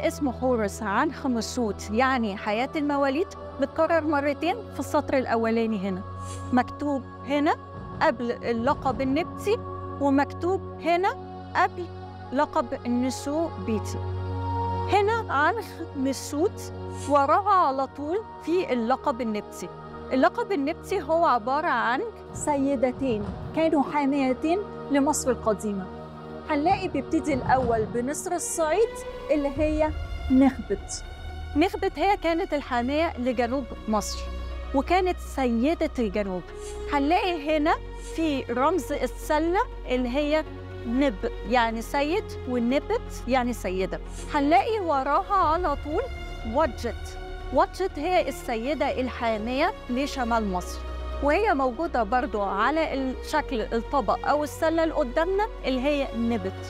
ده اسمه حورس عن خمسوت يعني حياة المواليد بتكرر مرتين في السطر الأولاني هنا مكتوب هنا قبل اللقب النبتي ومكتوب هنا قبل لقب النسو بيتي هنا عن مسوت وراها على طول في اللقب النبتي اللقب النبتي هو عبارة عن سيدتين كانوا حاميتين لمصر القديمة هنلاقي بيبتدي الأول بنسر الصعيد اللي هي نخبت نخبت هي كانت الحامية لجنوب مصر وكانت سيدة الجنوب هنلاقي هنا في رمز السلة اللي هي نب يعني سيد والنبت يعني سيدة هنلاقي وراها على طول وجت وجت هي السيدة الحامية لشمال مصر وهي موجودة برضو على الشكل الطبق أو السلة اللي قدامنا اللي هي نبت